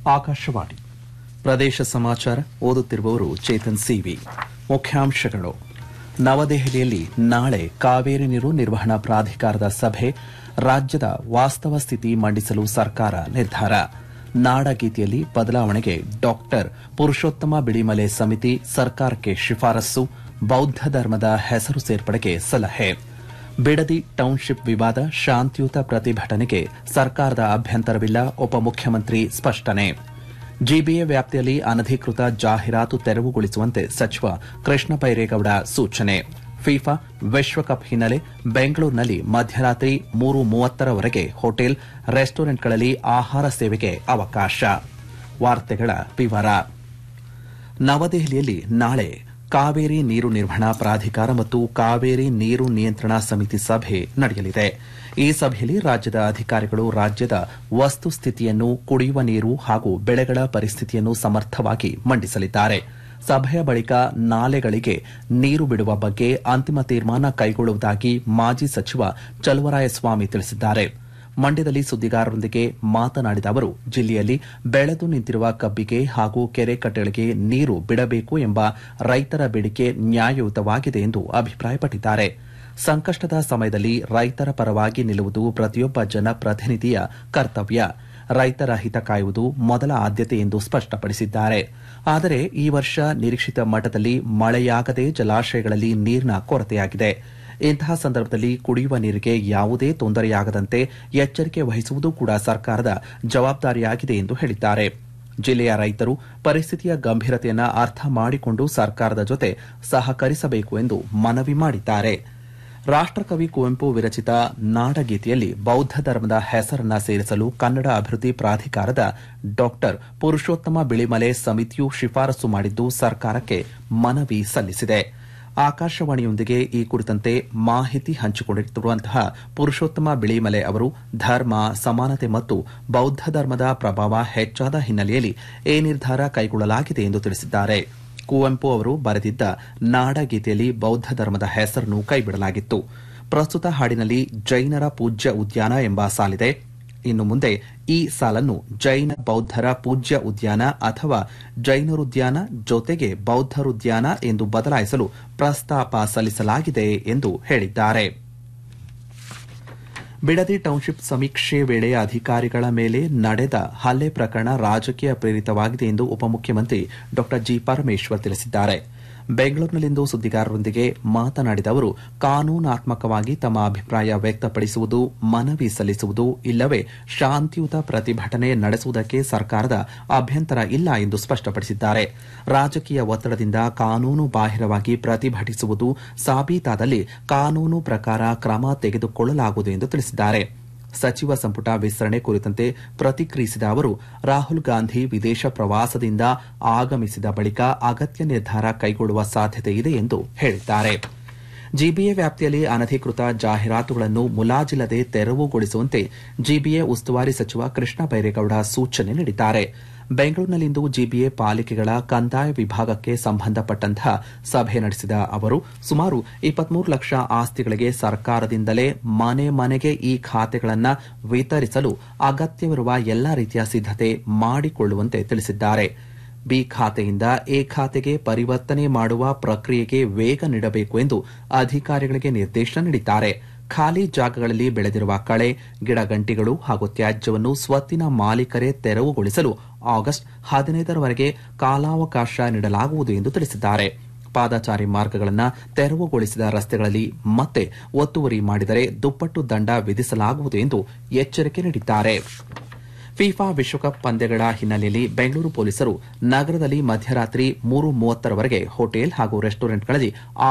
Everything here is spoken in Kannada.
ಆಕಾಶವಾಣಿ ಪ್ರದೇಶ ಸಮಾಚಾರ ಓದುತ್ತಿರುವವರು ಚೇತನ್ ಸಿವಿ ಮುಖ್ಯಾಂಶಗಳು ನವದೆಹಲಿಯಲ್ಲಿ ನಾಳೆ ಕಾವೇರಿ ನೀರು ನಿರ್ವಹಣಾ ಪ್ರಾಧಿಕಾರದ ಸಭೆ ರಾಜ್ಯದ ವಾಸ್ತವ ಸ್ಥಿತಿ ಮಂಡಿಸಲು ಸರ್ಕಾರ ನಿರ್ಧಾರ ನಾಡಗೀತೆಯಲ್ಲಿ ಬದಲಾವಣೆಗೆ ಡಾಕ್ಟರ್ ಪುರುಷೋತ್ತಮ ಬಿಳಿಮಲೆ ಸಮಿತಿ ಸರ್ಕಾರಕ್ಕೆ ಶಿಫಾರಸ್ಸು ಬೌದ್ಧ ಧರ್ಮದ ಹೆಸರು ಸೇರ್ಪಡೆಗೆ ಸಲಹೆ ಬಿಡದಿ ಟೌನ್ಶಿಪ್ ವಿವಾದ ಶಾಂತಿಯುತ ಪ್ರತಿಭಟನೆಗೆ ಸರ್ಕಾರದ ಅಭ್ಯಂತರವಿಲ್ಲ ಉಪಮುಖ್ಯಮಂತ್ರಿ ಸ್ಪಷ್ಟನೆ ಜಿಬಿಎ ವ್ಯಾಪ್ತಿಯಲ್ಲಿ ಅನಧಿಕೃತ ಜಾಹೀರಾತು ತೆರವುಗೊಳಿಸುವಂತೆ ಸಚಿವ ಕೃಷ್ಣ ಬೈರೇಗೌಡ ಸೂಚನೆ ಫಿಫಾ ವಿಶ್ವಕಪ್ ಹಿನ್ನೆಲೆ ಬೆಂಗಳೂರಿನಲ್ಲಿ ಮಧ್ಯರಾತ್ರಿ ಮೂರು ಮೂವತ್ತರವರೆಗೆ ಹೋಟೆಲ್ ರೆಸ್ಟೋರೆಂಟ್ಗಳಲ್ಲಿ ಆಹಾರ ಸೇವೆಗೆ ಅವಕಾಶ ವಾರ್ತೆಗಳ ವಿವರ ನವದೆಹಲಿಯಲ್ಲಿ ನಾಳೆ ಕಾವೇರಿ ನೀರು ನಿರ್ವಹಣಾ ಪ್ರಾಧಿಕಾರ ಮತ್ತು ಕಾವೇರಿ ನೀರು ನಿಯಂತ್ರಣಾ ಸಮಿತಿ ಸಭೆ ನಡೆಯಲಿದೆ ಈ ಸಭೆಯಲ್ಲಿ ರಾಜ್ಯದ ಅಧಿಕಾರಿಗಳು ರಾಜ್ಯದ ವಸ್ತುಸ್ಥಿತಿಯನ್ನು ಕುಡಿಯುವ ನೀರು ಹಾಗೂ ಬೆಳೆಗಳ ಪರಿಸ್ಥಿತಿಯನ್ನು ಸಮರ್ಥವಾಗಿ ಮಂಡಿಸಲಿದ್ದಾರೆ ಸಭೆಯ ಬಳಿಕ ನಾಲೆಗಳಿಗೆ ನೀರು ಬಿಡುವ ಬಗ್ಗೆ ಅಂತಿಮ ತೀರ್ಮಾನ ಕೈಗೊಳ್ಳುವುದಾಗಿ ಮಾಜಿ ಸಚಿವ ಚಲುವರಾಯಸ್ವಾಮಿ ತಿಳಿಸಿದ್ದಾರೆ ಮಂಡ್ಯದಲ್ಲಿ ಸುದ್ದಿಗಾರರೊಂದಿಗೆ ಮಾತನಾಡಿದ ಅವರು ಜಿಲ್ಲೆಯಲ್ಲಿ ಬೆಳೆದು ನಿಂತಿರುವ ಕಬ್ಬಿಗೆ ಹಾಗೂ ಕೆರೆ ಕಟ್ಟೆಗಳಿಗೆ ನೀರು ಬಿಡಬೇಕು ಎಂಬ ರೈತರ ಬೇಡಿಕೆ ನ್ಯಾಯಯುತವಾಗಿದೆ ಎಂದು ಅಭಿಪ್ರಾಯಪಟ್ಟಿದ್ದಾರೆ ಸಂಕಷ್ಟದ ಸಮಯದಲ್ಲಿ ರೈತರ ಪರವಾಗಿ ನಿಲ್ಲುವುದು ಪ್ರತಿಯೊಬ್ಬ ಜನಪ್ರತಿನಿಧಿಯ ಕರ್ತವ್ಯ ರೈತರ ಹಿತ ಕಾಯುವುದು ಮೊದಲ ಆದ್ಯತೆ ಎಂದು ಸ್ಪಷ್ಟಪಡಿಸಿದ್ದಾರೆ ಆದರೆ ಈ ವರ್ಷ ನಿರೀಕ್ಷಿತ ಮಟ್ಟದಲ್ಲಿ ಮಳೆಯಾಗದೆ ಜಲಾಶಯಗಳಲ್ಲಿ ನೀರಿನ ಕೊರತೆಯಾಗಿದೆ ಇಂತಹ ಸಂದರ್ಭದಲ್ಲಿ ಕುಡಿಯುವ ನೀರಿಗೆ ಯಾವುದೇ ತೊಂದರೆಯಾಗದಂತೆ ಎಚ್ಚರಿಕೆ ವಹಿಸುವುದು ಕೂಡ ಸರ್ಕಾರದ ಜವಾಬ್ದಾರಿಯಾಗಿದೆ ಎಂದು ಹೇಳಿದ್ದಾರೆ ಜಿಲ್ಲೆಯ ರೈತರು ಪರಿಸ್ಥಿತಿಯ ಗಂಭೀರತೆಯನ್ನು ಅರ್ಥ ಮಾಡಿಕೊಂಡು ಸರ್ಕಾರದ ಜೊತೆ ಸಹಕರಿಸಬೇಕು ಎಂದು ಮನವಿ ಮಾಡಿದ್ದಾರೆ ರಾಷ್ಟಕವಿ ಕುವೆಂಪು ವಿರಚಿತ ನಾಡಗೀತೆಯಲ್ಲಿ ಬೌದ್ಧ ಧರ್ಮದ ಹೆಸರನ್ನ ಸೇರಿಸಲು ಕನ್ನಡ ಅಭಿವೃದ್ಧಿ ಪ್ರಾಧಿಕಾರದ ಡಾಕ್ಟರ್ ಪುರುಷೋತ್ತಮ ಬಿಳಿಮಲೆ ಸಮಿತಿಯು ಶಿಫಾರಸು ಮಾಡಿದ್ದು ಸರ್ಕಾರಕ್ಕೆ ಮನವಿ ಸಲ್ಲಿಸಿದೆ ಆಕಾಶವಾಣಿಯೊಂದಿಗೆ ಈ ಕುರಿತಂತೆ ಮಾಹಿತಿ ಹಂಚಿಕೊಂಡಿರುವಂತಹ ಪುರುಷೋತ್ತಮ ಬಿಳಿಮಲೆ ಅವರು ಧರ್ಮ ಸಮಾನತೆ ಮತ್ತು ಬೌದ್ಧ ಧರ್ಮದ ಪ್ರಭಾವ ಹೆಚ್ಚಾದ ಹಿನ್ನೆಲೆಯಲ್ಲಿ ಈ ನಿರ್ಧಾರ ಕೈಗೊಳ್ಳಲಾಗಿದೆ ಎಂದು ತಿಳಿಸಿದ್ದಾರೆ ಕುವೆಂಪು ಅವರು ಬರೆದಿದ್ದ ನಾಡಗೀತೆಯಲ್ಲಿ ಬೌದ್ಧ ಧರ್ಮದ ಹೆಸರನ್ನು ಕೈಬಿಡಲಾಗಿತ್ತು ಪ್ರಸ್ತುತ ಹಾಡಿನಲ್ಲಿ ಜೈನರ ಪೂಜ್ಯ ಉದ್ಯಾನ ಎಂಬ ಸಾಲಿದೆ ಇನ್ನು ಮುಂದೆ ಈ ಸಾಲನ್ನು ಜೈನ ಬೌದ್ದರ ಪೂಜ್ಯ ಉದ್ಯಾನ ಅಥವಾ ಜೈನರುದ್ಯಾನ ಜೊತೆಗೆ ಬೌದ್ದರುದ್ಯಾನ ಎಂದು ಬದಲಾಯಿಸಲು ಪ್ರಸ್ತಾಪ ಸಲ್ಲಿಸಲಾಗಿದೆ ಎಂದು ಹೇಳಿದ್ದಾರೆ ಬಿಡದಿ ಟೌನ್ಶಿಪ್ ಸಮೀಕ್ಷೆ ವೇಳೆ ಅಧಿಕಾರಿಗಳ ಮೇಲೆ ನಡೆದ ಹಲ್ಲೆ ಪ್ರಕರಣ ರಾಜಕೀಯ ಪ್ರೇರಿತವಾಗಿದೆ ಎಂದು ಉಪಮುಖ್ಯಮಂತ್ರಿ ಡಾ ಜಿ ಪರಮೇಶ್ವರ್ ತಿಳಿಸಿದ್ದಾರೆ ಬೆಂಗಳೂರಿನಲ್ಲಿಂದು ಸುದ್ದಿಗಾರರೊಂದಿಗೆ ಮಾತನಾಡಿದ ಅವರು ಕಾನೂನಾತ್ಮಕವಾಗಿ ತಮ್ಮ ಅಭಿಪ್ರಾಯ ವ್ಯಕ್ತಪಡಿಸುವುದು ಮನವಿ ಸಲ್ಲಿಸುವುದು ಇಲ್ಲವೇ ಶಾಂತಿಯುತ ಪ್ರತಿಭಟನೆ ನಡೆಸುವುದಕ್ಕೆ ಸರ್ಕಾರದ ಅಭ್ಯಂತರ ಇಲ್ಲ ಎಂದು ಸ್ಪಷ್ಟಪಡಿಸಿದ್ದಾರೆ ರಾಜಕೀಯ ಒತ್ತಡದಿಂದ ಕಾನೂನು ಬಾಹಿರವಾಗಿ ಪ್ರತಿಭಟಿಸುವುದು ಸಾಬೀತಾದಲ್ಲಿ ಕಾನೂನು ಪ್ರಕಾರ ಕ್ರಮ ತೆಗೆದುಕೊಳ್ಳಲಾಗುವುದು ಎಂದು ತಿಳಿಸಿದ್ದಾರೆ ಸಚಿವ ಸಂಪುಟ ವಿಸ್ತರಣೆ ಕುರಿತಂತೆ ಪ್ರತಿಕ್ರಿಯಿಸಿದ ಅವರು ರಾಹುಲ್ ಗಾಂಧಿ ವಿದೇಶ ಪ್ರವಾಸದಿಂದ ಆಗಮಿಸಿದ ಬಳಿಕ ಅಗತ್ಯ ನಿರ್ಧಾರ ಕೈಗೊಳ್ಳುವ ಸಾಧ್ಯತೆ ಇದೆ ಎಂದು ಹೇಳಿದ್ದಾರೆ ಜಿಬಿಎ ವ್ಯಾಪ್ತಿಯಲ್ಲಿ ಅನಧಿಕೃತ ಜಾಹೀರಾತುಗಳನ್ನು ಮುಲಾಜಿಲ್ಲದೆ ತೆರವುಗೊಳಿಸುವಂತೆ ಜಿಬಿಎ ಉಸ್ತುವಾರಿ ಸಚಿವ ಕೃಷ್ಣ ಬೈರೇಗೌಡ ಸೂಚನೆ ನೀಡಿದ್ದಾರೆ ಬೆಂಗಳೂರಿನಲ್ಲಿಂದು ಜಿಬಿಎ ಪಾಲಿಕೆಗಳ ಕಂದಾಯ ವಿಭಾಗಕ್ಕೆ ಸಂಬಂಧಪಟ್ಟಂತಹ ಸಭೆ ನಡೆಸಿದ ಅವರು ಸುಮಾರು ಇಪ್ಪತ್ಮೂರು ಲಕ್ಷ ಆಸ್ತಿಗಳಿಗೆ ಸರ್ಕಾರದಿಂದಲೇ ಮನೆ ಮನೆಗೆ ಈ ಖಾತೆಗಳನ್ನು ವಿತರಿಸಲು ಅಗತ್ಯವಿರುವ ಎಲ್ಲಾ ರೀತಿಯ ಸಿದ್ದತೆ ಮಾಡಿಕೊಳ್ಳುವಂತೆ ತಿಳಿಸಿದ್ದಾರೆ ಬಿ ಖಾತೆಯಿಂದ ಎ ಖಾತೆಗೆ ಪರಿವರ್ತನೆ ಮಾಡುವ ಪ್ರಕ್ರಿಯೆಗೆ ವೇಗ ನೀಡಬೇಕು ಎಂದು ಅಧಿಕಾರಿಗಳಿಗೆ ನಿರ್ದೇಶನ ನೀಡಿದ್ದಾರೆ ಖಾಲಿ ಜಾಗಗಳಲ್ಲಿ ಬೆಳೆದಿರುವ ಕಳೆ ಗಿಡಗಂಟಿಗಳು ಹಾಗೂ ತ್ಯಾಜ್ಯವನ್ನು ಸ್ವತ್ತಿನ ಮಾಲೀಕರೇ ತೆರವುಗೊಳಿಸಲು ಆಗಸ್ಟ್ ಹದಿನೈದರವರೆಗೆ ಕಾಲಾವಕಾಶ ನೀಡಲಾಗುವುದು ಎಂದು ತಿಳಿಸಿದ್ದಾರೆ ಪಾದಚಾರಿ ಮಾರ್ಗಗಳನ್ನು ತೆರವುಗೊಳಿಸಿದ ರಸ್ತೆಗಳಲ್ಲಿ ಮತ್ತೆ ಒತ್ತುವರಿ ಮಾಡಿದರೆ ದುಪ್ಪಟ್ಟು ದಂಡ ವಿಧಿಸಲಾಗುವುದು ಎಂದು ಎಚ್ಚರಿಕೆ ನೀಡಿದ್ದಾರೆ ಫಿಫಾ ವಿಶ್ವಕಪ್ ಪಂದ್ಯಗಳ ಹಿನ್ನೆಲೆಯಲ್ಲಿ ಬೆಂಗಳೂರು ಪೊಲೀಸರು ನಗರದಲ್ಲಿ ಮಧ್ಯರಾತ್ರಿ ಮೂರು ಮೂವತ್ತರವರೆಗೆ ಹೋಟೆಲ್ ಹಾಗೂ ರೆಸ್ಟೋರೆಂಟ್ಗಳಲ್ಲಿ